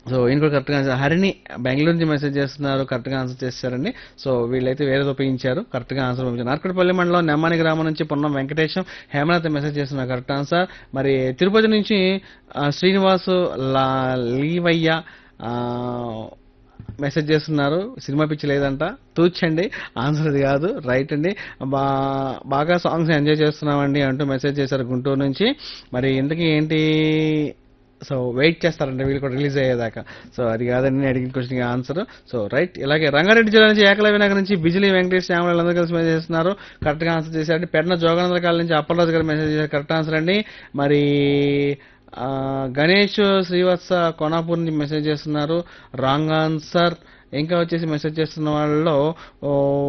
so ఈయన కూడా కరెక్ట్గా ఆన్సర్ హరిణి బెంగళూరు నుంచి మెసేజ్ చేస్తున్నారు కరెక్ట్గా ఆన్సర్ చేస్తారండి సో వీళ్ళైతే వేరేది ఉపయోగించారు కరెక్ట్గా ఆన్సర్ పంపించారు నార్కట్పల్లి మండలం నెమ్మాని గ్రామం నుంచి పొన్నం వెంకటేశం హేమలత మెసేజ్ చేస్తున్నారు కరెక్ట్ ఆన్సర్ మరి తిరుపతి నుంచి ఆ, శ్రీనివాసు లా లీవయ్య ఆ, మెసేజ్ చేస్తున్నారు సినిమా పిచ్చి లేదంట తూచండి ఆన్సర్ అది కాదు రైట్ అండి బా బాగా సాంగ్స్ ఎంజాయ్ చేస్తున్నామండి అంటూ మెసేజ్ చేశారు గుంటూరు నుంచి మరి ఇంతకీ ఏంటి సో వెయిట్ చేస్తారంటే వీళ్ళు కూడా రిలీజ్ అయ్యేదాకా సో అది కాదండి నేను అడిగిన క్వశ్చన్ ఆన్సర్ సో రైట్ ఇలాగే రంగారెడ్డి జిల్లా నుంచి ఏకలవ్య నగర్ నుంచి బిజిలీ వెంకటేష్ శ్యామలు అందరూ కలిసి మెసేజ్ చేస్తున్నారు కరెక్ట్గా ఆన్సర్ చేశారండి పెడన జోగానంద కాల నుంచి అప్పలరాజు గారు మెసేజ్ చేశారు కరెక్ట్ ఆన్సర్ అండి మరి ఆ, గణేష్ శ్రీవత్స కోనాపూర్ నుంచి మెసేజ్ చేస్తున్నారు రాంగ్ ఆన్సర్ ఇంకా వచ్చేసి మెసేజ్ చేస్తున్న వాళ్ళలో ఓ,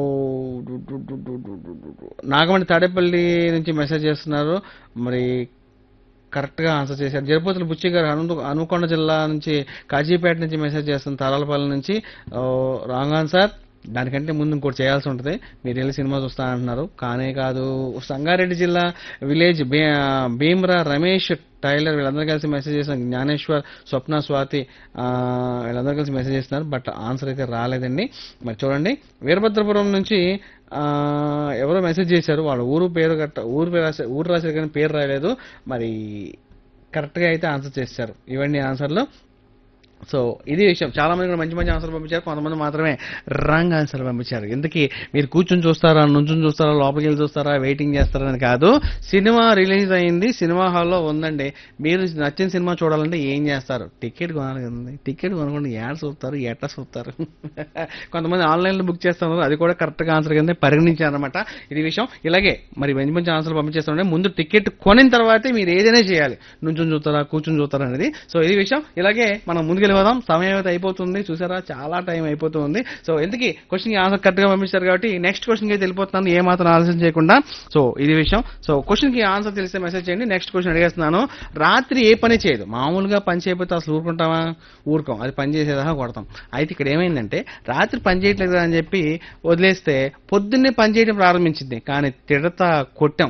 నాగమణి తాడేపల్లి నుంచి మెసేజ్ చేస్తున్నారు మరి కరెక్ట్గా ఆన్సర్ చేశారు జరపోతుల బుచ్చి గారు హను హనుకొండ జిల్లా నుంచి కాజీపేట నుంచి మెసేజ్ చేస్తున్న తారాలపల్లి నుంచి ఓ, రాంగ్ ఆన్సర్ దానికంటే ముందు ఇంకోటి చేయాల్సి ఉంటుంది మీరు వెళ్ళి సినిమా చూస్తా అంటున్నారు కానే కాదు సంగారెడ్డి జిల్లా విలేజ్ భీ భీమ్రా రమేష్ టైలర్ వీళ్ళందరూ కలిసి మెసేజ్ చేసిన జ్ఞానేశ్వర్ స్వప్న స్వాతి ఆ, వీళ్ళందరూ కలిసి మెసేజ్ చేస్తున్నారు బట్ ఆన్సర్ అయితే రాలేదండి మరి చూడండి వీరభద్రపురం నుంచి ఆ, ఎవరో మెసేజ్ చేశారు వాళ్ళ ఊరు పేరు గట్ట ఊరు పేరు రాశారు ఊరు రాశారు కానీ పేరు రాయలేదు మరి కరెక్ట్గా అయితే ఆన్సర్ చేశారు ఇవన్నీ ఆన్సర్లు సో ఇది విషయం చాలా మంది కూడా మంచి మంచి ఆన్సర్ పంపించారు కొంతమంది మాత్రమే రాంగ్ ఆన్సర్ పంపించారు ఎందుకు మీరు కూర్చొని చూస్తారా నుంచుని చూస్తారా లోపలికి వెళ్ళి చూస్తారా వెయిటింగ్ చేస్తారా అని కాదు సినిమా రిలీజ్ అయింది సినిమా హాల్లో ఉందండి మీరు నచ్చిన సినిమా చూడాలంటే ఏం చేస్తారు టికెట్ కొనాలి కదండి టికెట్ కొనకుండా యాడ్ చూస్తారు ఎట్లా చూస్తారు కొంతమంది ఆన్లైన్లో బుక్ చేస్తున్నారు అది కూడా కరెక్ట్గా ఆన్సర్ కింద పరిగణించారు అనమాట ఇది విషయం ఇలాగే మరి మంచి మంచి ఆన్సర్లు పంపించేస్తుంటే ముందు టికెట్ కొనిన తర్వాతే మీరు ఏదైనా చేయాలి నుంచుని చూస్తారా కూర్చుని చూస్తారా అనేది సో ఇది విషయం ఇలాగే మనం ముందుకు వెళ్ళిపోదాం సమయం అయితే అయిపోతుంది చూసారా చాలా టైం అయిపోతుంది సో ఎందుకు క్వశ్చన్ ఆన్సర్ కరెక్ట్ గా పంపించారు కాబట్టి నెక్స్ట్ క్వశ్చన్ కి వెళ్ళిపోతున్నాను ఏ మాత్రం ఆలోచన చేయకుండా సో ఇది విషయం సో క్వశ్చన్ కి ఆన్సర్ తెలిస్తే మెసేజ్ చేయండి నెక్స్ట్ క్వశ్చన్ అడిగేస్తున్నాను రాత్రి ఏ పని చేయదు మామూలుగా పని చేయకపోతే అసలు ఊరుకుంటామా ఊరుకోం అది పని చేసేదాకా కొడతాం అయితే ఇక్కడ ఏమైందంటే రాత్రి పని చేయట్లేదు అని చెప్పి వదిలేస్తే పొద్దున్నే పని చేయడం ప్రారంభించింది కానీ తిడతా కొట్టాం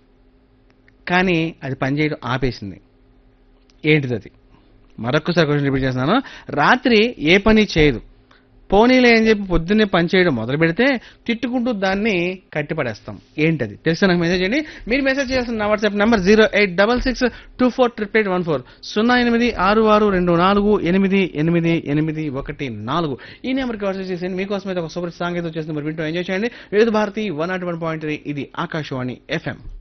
కానీ అది పని చేయడం ఆపేసింది ఏంటిది అది మరొకసారి క్వశ్చన్ రిపీట్ చేస్తున్నాను రాత్రి ఏ పని చేయదు పోనీలే అని చెప్పి పొద్దున్నే పని చేయడం మొదలు పెడితే తిట్టుకుంటూ దాన్ని కట్టిపడేస్తాం ఏంటది తెలిసి నాకు మెసేజ్ చేయండి మీరు మెసేజ్ చేయాల్సిన నా WhatsApp number zero eight double six two four triple eight one four సున్నా ఎనిమిది ఆరు ఆరు రెండు నాలుగు ఎనిమిది ఎనిమిది ఎనిమిది ఒకటి నాలుగు ఈ నెంబర్కి వాట్సాప్ చేసేయండి మీకోసం అయితే ఒక సూపర్ సాంగ్ అయితే వచ్చేసింది మరి వింటూ ఎంజాయ్ చేయండి Vividh Bharati one nought one point ఇది ఆకాశవాణి ఎఫ్ఎం